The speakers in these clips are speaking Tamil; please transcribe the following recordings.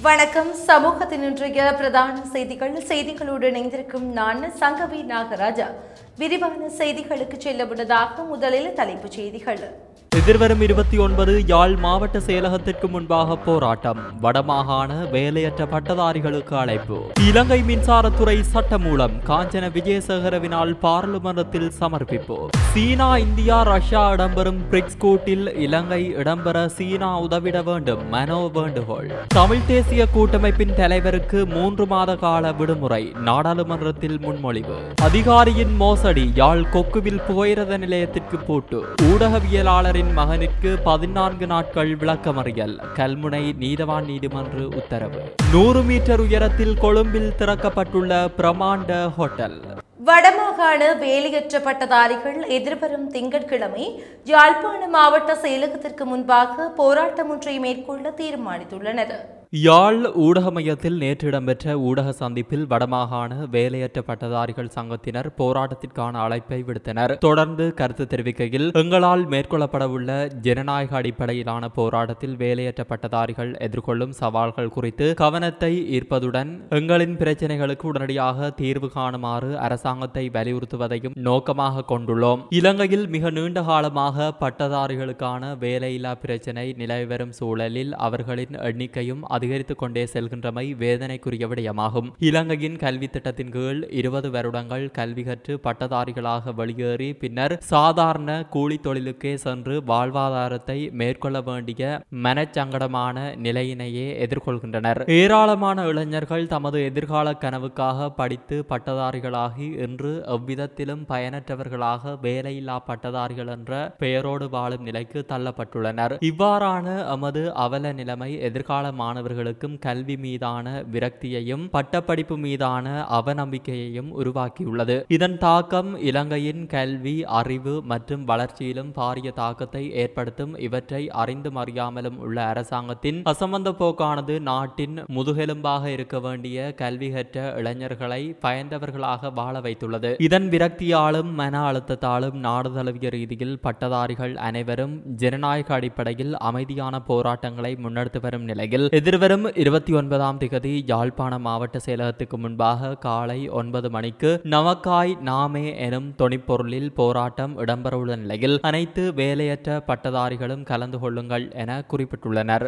வணக்கம் சமூகத்தின் இன்றைய பிரதான செய்திகள் செய்திகளோடு இணைந்திருக்கும் நான் சங்கவி நாகராஜா விரிவான செய்திகளுக்கு செல்ல முன்னதாக முதலில் தலைப்புச் செய்திகள் எதிர்வரும் இருபத்தி ஒன்பது யாழ் மாவட்ட செயலகத்திற்கு முன்பாக போராட்டம் வடமாகாண வேலையற்ற பட்டதாரிகளுக்கு அழைப்பு இலங்கை மின்சாரத்துறை சட்டமூலம் காஞ்சன விஜயசேகரவினால் பாராளுமன்றத்தில் சமர்ப்பிப்பு சீனா இந்தியா ரஷ்யா இடம்பெறும் பிரிக்ஸ் கூட்டில் இலங்கை இடம்பெற சீனா உதவிட வேண்டும் மனோ வேண்டுகோள் தமிழ் தேசிய கூட்டமைப்பின் தலைவருக்கு மூன்று மாத கால விடுமுறை நாடாளுமன்றத்தில் முன்மொழிவு அதிகாரியின் மோசடி யாழ் கொக்குவில் புகையிரத நிலையத்திற்கு பூட்டு ஊடகவியலாளரின் மகனிற்கு பதினான்கு நாட்கள் விளக்கமறியல் கல்முனை நீதவான் நீதிமன்ற உத்தரவு நூறு மீட்டர் உயரத்தில் கொழும்பில் திறக்கப்பட்டுள்ள பிரமாண்ட ஹோட்டல் வடமாகாண வேலையற்ற பட்டதாரிகள் எதிர்வரும் திங்கட்கிழமை யாழ்ப்பாண மாவட்ட செயலகத்திற்கு முன்பாக போராட்டம் ஒன்றை மேற்கொள்ள தீர்மானித்துள்ளனர் யாழ் ஊடக மையத்தில் நேற்று இடம்பெற்ற ஊடக சந்திப்பில் வடமாகாண வேலையற்ற பட்டதாரிகள் சங்கத்தினர் போராட்டத்திற்கான அழைப்பை விடுத்தனர் தொடர்ந்து கருத்து தெரிவிக்கையில் எங்களால் மேற்கொள்ளப்படவுள்ள ஜனநாயக அடிப்படையிலான போராட்டத்தில் வேலையற்ற பட்டதாரிகள் எதிர்கொள்ளும் சவால்கள் குறித்து கவனத்தை ஈர்ப்பதுடன் எங்களின் பிரச்சினைகளுக்கு உடனடியாக தீர்வு காணுமாறு அரசாங்கத்தை வலியுறுத்துவதையும் நோக்கமாக கொண்டுள்ளோம் இலங்கையில் மிக நீண்ட காலமாக பட்டதாரிகளுக்கான வேலையில்லா பிரச்சினை நிலவி வரும் சூழலில் அவர்களின் எண்ணிக்கையும் அதிகரித்துக் கொண்டே செல்கின்றமை வேதனைக்குரிய விடயமாகும் இலங்கையின் கல்வி திட்டத்தின் கீழ் இருபது வருடங்கள் கல்வி கற்று பட்டதாரிகளாக வெளியேறி பின்னர் சாதாரண கூலி தொழிலுக்கே சென்று வாழ்வாதாரத்தை மேற்கொள்ள வேண்டிய மனச்சங்கடமான நிலையினையே எதிர்கொள்கின்றனர் ஏராளமான இளைஞர்கள் தமது எதிர்கால கனவுக்காக படித்து பட்டதாரிகளாகி இன்று எவ்விதத்திலும் பயனற்றவர்களாக வேலையில்லா பட்டதாரிகள் என்ற பெயரோடு வாழும் நிலைக்கு தள்ளப்பட்டுள்ளனர் இவ்வாறான எமது அவல நிலைமை எதிர்கால மாணவர்களுக்கும் கல்வி மீதான விரக்தியையும் பட்டப்படிப்பு மீதான அவநம்பிக்கையையும் உருவாக்கியுள்ளது இதன் தாக்கம் இலங்கையின் கல்வி அறிவு மற்றும் வளர்ச்சியிலும் பாரிய தாக்கத்தை ஏற்படுத்தும் இவற்றை அறிந்தும் அறியாமலும் உள்ள அரசாங்கத்தின் அசம்பந்த போக்கானது நாட்டின் முதுகெலும்பாக இருக்க வேண்டிய கல்வி கற்ற இளைஞர்களை பயந்தவர்களாக வாழ வைத்துள்ளது இதன் விரக்தியாலும் மன அழுத்தத்தாலும் நாடு தழுவிய ரீதியில் பட்டதாரிகள் அனைவரும் ஜனநாயக அடிப்படையில் அமைதியான போராட்டங்களை முன்னெடுத்து வரும் நிலையில் எதிர்வரும் இருபத்தி ஒன்பதாம் திகதி யாழ்ப்பாண மாவட்ட செயலகத்துக்கு முன்பாக காலை ஒன்பது மணிக்கு நமக்காய் நாமே எனும் தொனிப்பொருளில் போராட்டம் இடம்பெறவுள்ள நிலையில் அனைத்து வேலையற்ற பட்டதாரிகளும் கலந்து கொள்ளுங்கள் என குறிப்பிட்டுள்ளனர்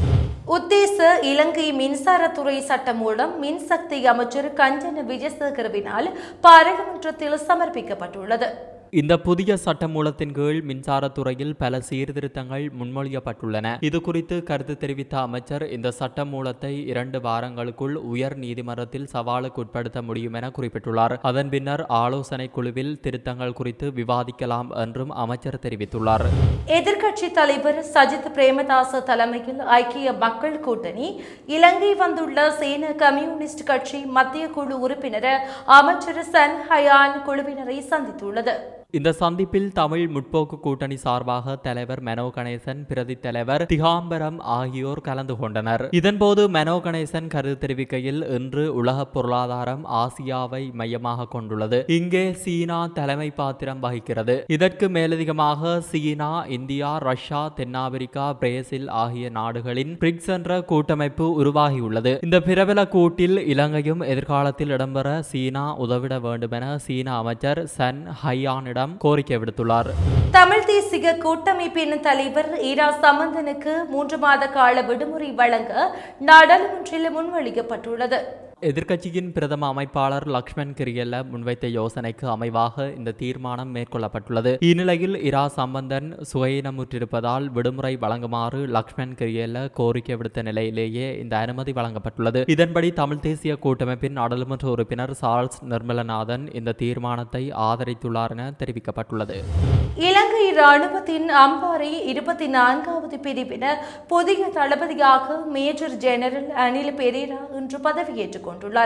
உத்தேச இலங்கை மின்சாரத்துறை சட்டம் மூலம் மின்சக்தி அமைச்சர் கஞ்சன விஜயசேகரவினால் பாராளுமன்றத்தில் சமர்ப்பிக்கப்பட்டுள்ளது இந்த புதிய சட்டமூலத்தின் கீழ் மின்சாரத்துறையில் பல சீர்திருத்தங்கள் முன்மொழியப்பட்டுள்ளன இது குறித்து கருத்து தெரிவித்த அமைச்சர் இந்த சட்டமூலத்தை இரண்டு வாரங்களுக்குள் உயர் நீதிமன்றத்தில் சவாலுக்கு உட்படுத்த முடியும் என குறிப்பிட்டுள்ளார் அதன் பின்னர் ஆலோசனை குழுவில் திருத்தங்கள் குறித்து விவாதிக்கலாம் என்றும் அமைச்சர் தெரிவித்துள்ளார் எதிர்க்கட்சி தலைவர் சஜித் பிரேமதாச தலைமையில் ஐக்கிய மக்கள் கூட்டணி இலங்கை வந்துள்ள சேன கம்யூனிஸ்ட் கட்சி மத்திய குழு உறுப்பினர் அமைச்சர் சன் ஹயான் குழுவினரை சந்தித்துள்ளது இந்த சந்திப்பில் தமிழ் முற்போக்கு கூட்டணி சார்பாக தலைவர் மெனோ கணேசன் பிரதி தலைவர் திகாம்பரம் ஆகியோர் கலந்து கொண்டனர் இதன்போது மெனோ கணேசன் கருத்து தெரிவிக்கையில் இன்று உலக பொருளாதாரம் ஆசியாவை மையமாக கொண்டுள்ளது இங்கே சீனா தலைமை பாத்திரம் வகிக்கிறது இதற்கு மேலதிகமாக சீனா இந்தியா ரஷ்யா தென்னாப்பிரிக்கா பிரேசில் ஆகிய நாடுகளின் பிரிக்ஸ் என்ற கூட்டமைப்பு உருவாகியுள்ளது இந்த பிரபல கூட்டில் இலங்கையும் எதிர்காலத்தில் இடம்பெற சீனா உதவிட வேண்டுமென சீன அமைச்சர் சன் ஹையானிடம் கோரிக்கை விடுத்துள்ளார் தமிழ் தேசிய கூட்டமைப்பின் தலைவர் ஈரா சம்பந்தனுக்கு மூன்று மாத கால விடுமுறை வழங்க நாடாளுமன்றில் முன்மொழியப்பட்டுள்ளது எதிர்க்கட்சியின் பிரதம அமைப்பாளர் லக்ஷ்மண் கிரியல்ல முன்வைத்த யோசனைக்கு அமைவாக இந்த தீர்மானம் மேற்கொள்ளப்பட்டுள்ளது இந்நிலையில் இரா சம்பந்தன் சுயநமுற்றிருப்பதால் விடுமுறை வழங்குமாறு லக்ஷ்மண் கிரியல்ல கோரிக்கை விடுத்த நிலையிலேயே இந்த அனுமதி வழங்கப்பட்டுள்ளது இதன்படி தமிழ் தேசிய கூட்டமைப்பின் நாடாளுமன்ற உறுப்பினர் சார்ல்ஸ் நிர்மலநாதன் இந்த தீர்மானத்தை ஆதரித்துள்ளார் என தெரிவிக்கப்பட்டுள்ளது இலங்கை ராணுவத்தின் அம்பாறை இருபத்தி நான்காவது பிரிவின புதிய தளபதியாக மேஜர் ஜெனரல் அனில் பெரேரா இன்று பதவியேற்றுக் கொண்டுள்ளார்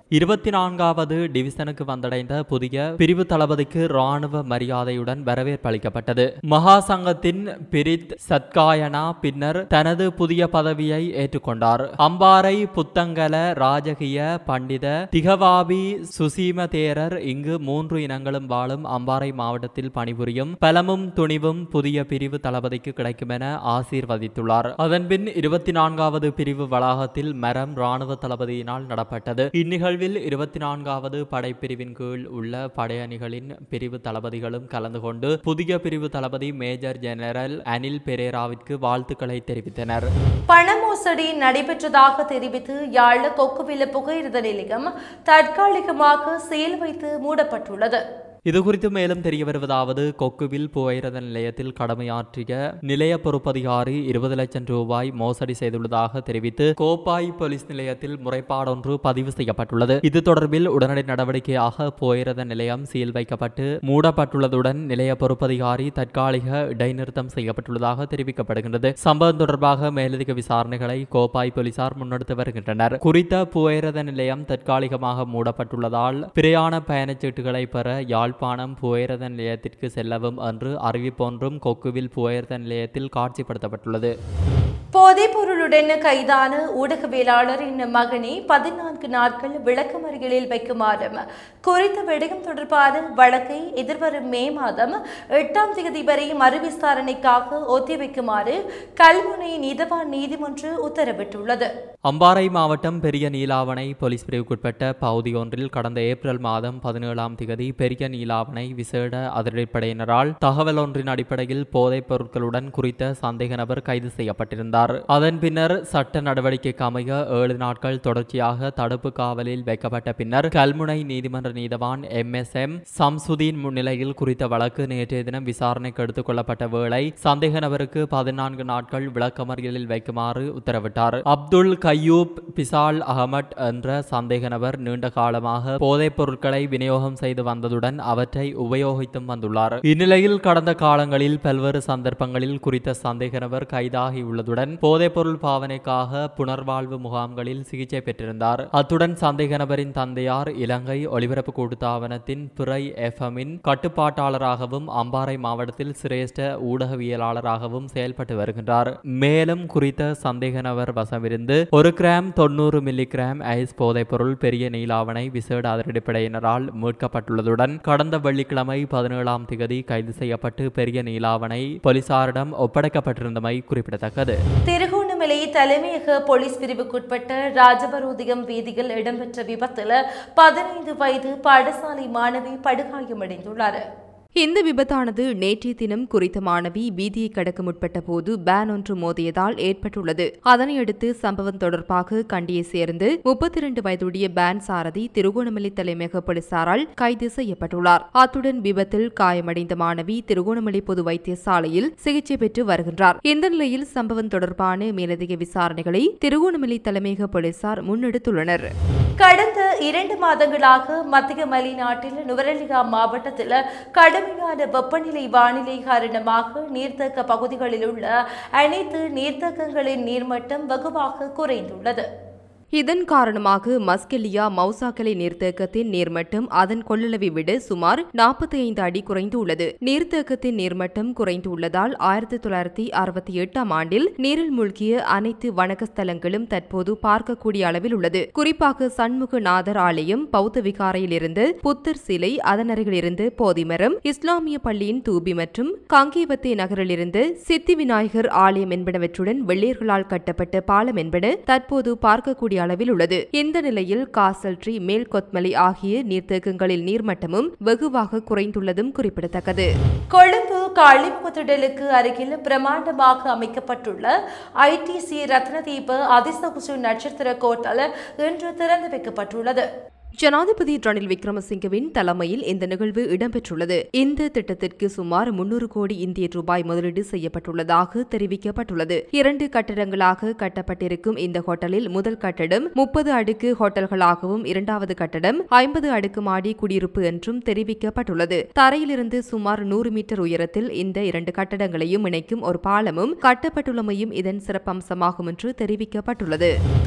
இருபத்தி நான்காவது டிவிசனுக்கு வந்தடைந்த புதிய பிரிவு தளபதிக்கு ராணுவ மரியாதையுடன் வரவேற்பு அளிக்கப்பட்டது மகா சங்கத்தின் பிரித் சத்காயனா பின்னர் தனது புதிய பதவியை ஏற்றுக்கொண்டார் அம்பாறை புத்தங்கல ராஜகிய பண்டித திகவாபி சுசீம தேரர் இங்கு மூன்று இனங்களும் வாழும் அம்பாறை மாவட்டத்தில் பணிபுரியும் பலமும் துணிவும் புதிய பிரிவு தளபதிக்கு கிடைக்கும் என ஆசீர்வதித்துள்ளார் அதன்பின் இருபத்தி நான்காவது பிரிவு வளாகத்தில் மரம் ராணுவ தளபதியினால் நடப்பட்டது இந்நிகழ்வில் இருபத்தி நான்காவது படைப்பிரிவின் கீழ் உள்ள படையணிகளின் பிரிவு தளபதிகளும் கலந்து கொண்டு புதிய பிரிவு தளபதி மேஜர் ஜெனரல் அனில் பெரேராவிற்கு வாழ்த்துக்களை தெரிவித்தனர் பண மோசடி நடைபெற்றதாக தெரிவித்து யாழ் கொக்குவில புகையிரத நிலையம் தற்காலிகமாக செயல் வைத்து மூடப்பட்டுள்ளது இது குறித்து மேலும் தெரிய வருவதாவது கொக்குவில் புகையிரத நிலையத்தில் கடமையாற்றிய நிலைய பொறுப்பதிகாரி இருபது லட்சம் ரூபாய் மோசடி செய்துள்ளதாக தெரிவித்து கோப்பாய் போலீஸ் நிலையத்தில் முறைப்பாடொன்று பதிவு செய்யப்பட்டுள்ளது இது தொடர்பில் உடனடி நடவடிக்கையாக புகையிரத நிலையம் சீல் வைக்கப்பட்டு மூடப்பட்டுள்ளதுடன் நிலைய பொறுப்பதிகாரி தற்காலிக இடைநிறுத்தம் செய்யப்பட்டுள்ளதாக தெரிவிக்கப்படுகின்றது சம்பவம் தொடர்பாக மேலதிக விசாரணைகளை கோப்பாய் போலீசார் முன்னெடுத்து வருகின்றனர் குறித்த புகையிரத நிலையம் தற்காலிகமாக மூடப்பட்டுள்ளதால் பிரயாண பயணச்சீட்டுகளை பெற யாழ் யாழ்ப்பாணம் புகையிரத நிலையத்திற்கு செல்லவும் என்று அறிவிப்பொன்றும் கொக்குவில் புகையிரத நிலையத்தில் காட்சிப்படுத்தப்பட்டுள்ளது போதைப் பொருளுடன் கைதான ஊடகவியலாளரின் மகனை பதினான்கு நாட்கள் விளக்கமறியலில் வைக்குமாறும் குறித்த விடயம் தொடர்பான வழக்கை எதிர்வரும் மே மாதம் எட்டாம் தேதி வரை மறுவிசாரணைக்காக ஒத்திவைக்குமாறு கல்முனை நீதவான் நீதிமன்று உத்தரவிட்டுள்ளது அம்பாறை மாவட்டம் பெரிய நீலாவணை போலீஸ் பிரிவுக்குட்பட்ட பகுதி ஒன்றில் கடந்த ஏப்ரல் மாதம் பதினேழாம் திகதி பெரிய நீலாவணை விசேட அதிரடிப்படையினரால் தகவல் ஒன்றின் அடிப்படையில் போதைப் பொருட்களுடன் குறித்த சந்தேக நபர் கைது செய்யப்பட்டிருந்தார் அதன் பின்னர் சட்ட நடவடிக்கைக்கு அமைய ஏழு நாட்கள் தொடர்ச்சியாக தடுப்பு காவலில் வைக்கப்பட்ட பின்னர் கல்முனை நீதிமன்ற நீதவான் எம் எஸ் எம் சம்சுதீன் முன்னிலையில் குறித்த வழக்கு நேற்றைய தினம் விசாரணைக்கு எடுத்துக் கொள்ளப்பட்ட வேளை சந்தேக நபருக்கு பதினான்கு நாட்கள் விளக்கமறியலில் வைக்குமாறு உத்தரவிட்டார் அப்துல் கையூப் பிசால் அகமட் என்ற சந்தேக நபர் நீண்ட காலமாக போதைப் பொருட்களை விநியோகம் செய்து வந்ததுடன் அவற்றை உபயோகித்தும் வந்துள்ளார் இந்நிலையில் கடந்த காலங்களில் பல்வேறு சந்தர்ப்பங்களில் குறித்த சந்தேக நபர் கைதாகியுள்ளதுடன் போதைப்பொருள் பாவனைக்காக புனர்வாழ்வு முகாம்களில் சிகிச்சை பெற்றிருந்தார் அத்துடன் சந்தேக நபரின் தந்தையார் இலங்கை ஒலிபரப்பு கூட்டுத்தாபனத்தின் பிறை எஃப்எம்மின் கட்டுப்பாட்டாளராகவும் அம்பாறை மாவட்டத்தில் சிரேஷ்ட ஊடகவியலாளராகவும் செயல்பட்டு வருகின்றார் மேலும் குறித்த சந்தேக நபர் வசமிருந்து ஒரு கிராம் தொண்ணூறு மில்லி கிராம் ஐஸ் போதைப்பொருள் பெரிய நீலாவணை விசேட அதிரடிப்படையினரால் மீட்கப்பட்டுள்ளதுடன் கடந்த வெள்ளிக்கிழமை பதினேழாம் திகதி கைது செய்யப்பட்டு பெரிய நீலாவணை போலீசாரிடம் ஒப்படைக்கப்பட்டிருந்தமை குறிப்பிடத்தக்கது திருகோணமலை தலைமையக போலீஸ் பிரிவுக்குட்பட்ட ராஜபரோதியம் வீதியில் இடம்பெற்ற விபத்தில் பதினைந்து வயது பாடசாலை மாணவி படுகாயமடைந்துள்ளார் இந்த விபத்தானது நேற்றைய தினம் குறித்த மாணவி வீதியை கடக்க முற்பட்ட போது பேன் ஒன்று மோதியதால் ஏற்பட்டுள்ளது அதனையடுத்து சம்பவம் தொடர்பாக கண்டியை சேர்ந்து முப்பத்தி இரண்டு வயதுடைய பேன் சாரதி திருகோணமலை தலைமையக போலீசாரால் கைது செய்யப்பட்டுள்ளார் அத்துடன் விபத்தில் காயமடைந்த மாணவி திருகோணமலை பொது வைத்தியசாலையில் சிகிச்சை பெற்று வருகின்றார் இந்த நிலையில் சம்பவம் தொடர்பான மேலதிக விசாரணைகளை திருகோணமலை தலைமையக போலீசார் முன்னெடுத்துள்ளனர் கடந்த இரண்டு மாதங்களாக மத்திய மலைநாட்டில் நுவரெலியா மாவட்டத்தில் கடுமையான வெப்பநிலை வானிலை காரணமாக நீர்த்தேக்க பகுதிகளில் உள்ள அனைத்து நீர்த்தேக்கங்களின் நீர்மட்டம் வெகுவாக குறைந்துள்ளது இதன் காரணமாக மஸ்கெலியா மௌசாக்கலை நீர்த்தேக்கத்தின் நீர்மட்டம் அதன் கொள்ளளவை விட சுமார் நாற்பத்தி ஐந்து அடி குறைந்துள்ளது நீர்த்தேக்கத்தின் நீர்மட்டம் குறைந்துள்ளதால் ஆயிரத்தி தொள்ளாயிரத்தி அறுபத்தி எட்டாம் ஆண்டில் நீரில் மூழ்கிய அனைத்து வணக்க ஸ்தலங்களும் தற்போது பார்க்கக்கூடிய அளவில் உள்ளது குறிப்பாக சண்முகநாதர் ஆலயம் பௌத்த விகாரையிலிருந்து புத்தர் சிலை அதன் அருகிலிருந்து போதிமரம் இஸ்லாமிய பள்ளியின் தூபி மற்றும் காங்கேவத்தே நகரிலிருந்து சித்தி விநாயகர் ஆலயம் என்பனவற்றுடன் வெள்ளையர்களால் கட்டப்பட்ட பாலம் என்பன தற்போது பார்க்கக்கூடிய அளவில் உள்ளது இந்த நிலையில் காசல் ட்ரீ மேல் கொத்மலை ஆகிய நீர்த்தேக்கங்களில் நீர்மட்டமும் வெகுவாக குறைந்துள்ளதும் குறிப்பிடத்தக்கது கொழும்பு காளிமுகத்திடலுக்கு அருகில் பிரமாண்டமாக அமைக்கப்பட்டுள்ள ஐடிசி ரத்னதீப அதிசகுசு நட்சத்திர கோட்டல் இன்று திறந்து வைக்கப்பட்டுள்ளது ஜனாதிபதி ரணில் விக்ரமசிங்கவின் தலைமையில் இந்த நிகழ்வு இடம்பெற்றுள்ளது இந்த திட்டத்திற்கு சுமார் முன்னூறு கோடி இந்திய ரூபாய் முதலீடு செய்யப்பட்டுள்ளதாக தெரிவிக்கப்பட்டுள்ளது இரண்டு கட்டடங்களாக கட்டப்பட்டிருக்கும் இந்த ஹோட்டலில் முதல் கட்டடம் முப்பது அடுக்கு ஹோட்டல்களாகவும் இரண்டாவது கட்டடம் ஐம்பது அடுக்கு மாடி குடியிருப்பு என்றும் தெரிவிக்கப்பட்டுள்ளது தரையிலிருந்து சுமார் நூறு மீட்டர் உயரத்தில் இந்த இரண்டு கட்டடங்களையும் இணைக்கும் ஒரு பாலமும் கட்டப்பட்டுள்ளமையும் இதன் சிறப்பம்சமாகும் என்று தெரிவிக்கப்பட்டுள்ளது தம்புள்ளை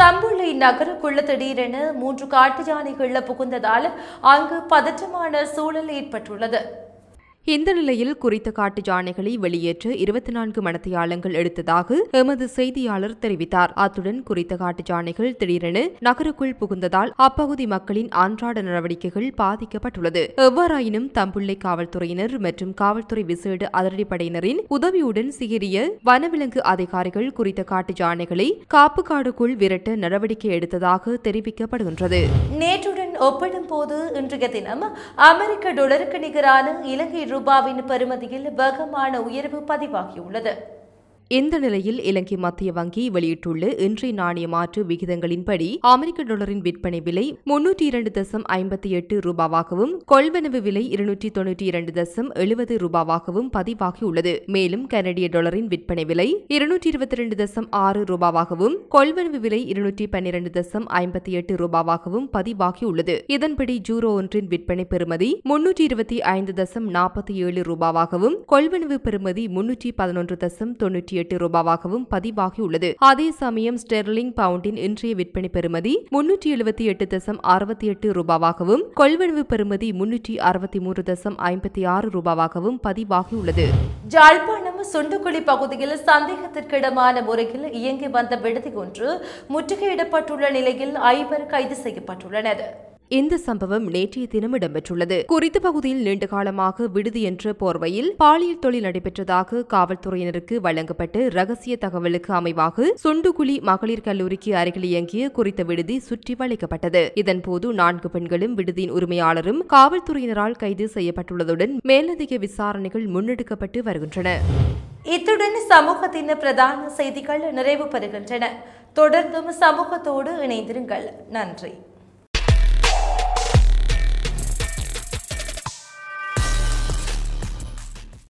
மதுரை நகருக்குள்ள திடீரென மூன்று காட்டு யானைகள் புகுந்ததால் அங்கு பதற்றமான சூழல் ஏற்பட்டுள்ளது இந்த நிலையில் குறித்த காட்டு யானைகளை வெளியேற்ற இருபத்தி நான்கு மணத்தியாளங்கள் எடுத்ததாக எமது செய்தியாளர் தெரிவித்தார் அத்துடன் குறித்த காட்டு யானைகள் திடீரென நகருக்குள் புகுந்ததால் அப்பகுதி மக்களின் அன்றாட நடவடிக்கைகள் பாதிக்கப்பட்டுள்ளது எவ்வாறாயினும் தம்புள்ளை காவல்துறையினர் மற்றும் காவல்துறை விசேட அதிரடிப்படையினரின் உதவியுடன் சிகிரிய வனவிலங்கு அதிகாரிகள் குறித்த காட்டு யானைகளை காப்பு காடுக்குள் விரட்ட நடவடிக்கை எடுத்ததாக தெரிவிக்கப்படுகின்றது நேற்றுடன் ஒப்பிடும்போது இன்றைய தினம் அமெரிக்க டாலருக்கு நிகரான இலங்கை ரூபாவின் பெறுமதியில் வேகமான உயர்வு பதிவாகியுள்ளது இந்த நிலையில் இலங்கை மத்திய வங்கி வெளியிட்டுள்ள இன்றைய நாணய மாற்று விகிதங்களின்படி அமெரிக்க டாலரின் விற்பனை விலை முன்னூற்றி இரண்டு தசம் ஐம்பத்தி எட்டு ரூபாவாகவும் கொள்வனவு விலை இருநூற்றி தொன்னூற்றி இரண்டு தசம் எழுபது ரூபாவாகவும் பதிவாகியுள்ளது மேலும் கனடிய டாலரின் விற்பனை விலை இருநூற்றி இருபத்தி இரண்டு தசம் ஆறு ரூபாவாகவும் கொள்வனவு விலை இருநூற்றி பன்னிரண்டு தசம் ஐம்பத்தி எட்டு ரூபாவாகவும் பதிவாகியுள்ளது இதன்படி ஜூரோ ஒன்றின் விற்பனை பெறுமதி முன்னூற்றி இருபத்தி ஐந்து தசம் நாற்பத்தி ஏழு ரூபாவாகவும் கொள்வனவு பெறுமதி முன்னூற்றி பதினொன்று தசம் தொன்னூற்றி எட்டு ரூபாவாகவும் பதிவாகியுள்ளது அதே சமயம் ஸ்டெர்லிங் பவுண்டின் இன்றைய விற்பனை பெறுமதி முன்னூற்றி எழுபத்தி எட்டு தசம் அறுபத்தி எட்டு ரூபாவாகவும் கொள்வனவு பெறுமதி முன்னூற்றி அறுபத்தி மூன்று தசம் ஐம்பத்தி ஆறு ரூபாவாகவும் பதிவாகியுள்ளது ஜாழ்ப்பாணம் சுண்டுக்குழி பகுதியில் சந்தேகத்திற்கிடமான முறையில் இயங்கி வந்த விடுதி ஒன்று முற்றுகையிடப்பட்டுள்ள நிலையில் ஐவர் கைது செய்யப்பட்டுள்ளனர் இந்த சம்பவம் நேற்றைய தினம் இடம்பெற்றுள்ளது குறித்த பகுதியில் நீண்ட காலமாக விடுதி என்ற போர்வையில் பாலியல் தொழில் நடைபெற்றதாக காவல்துறையினருக்கு வழங்கப்பட்ட ரகசிய தகவலுக்கு அமைவாக சுண்டுகுழி மகளிர் கல்லூரிக்கு அருகில் இயங்கிய குறித்த விடுதி சுற்றி வளைக்கப்பட்டது இதன்போது நான்கு பெண்களும் விடுதியின் உரிமையாளரும் காவல்துறையினரால் கைது செய்யப்பட்டுள்ளதுடன் மேலதிக விசாரணைகள் முன்னெடுக்கப்பட்டு வருகின்றன இத்துடன் சமூகத்தின் பிரதான செய்திகள் நிறைவு பெறுகின்றன தொடர்ந்தும் சமூகத்தோடு இணைந்திருங்கள் நன்றி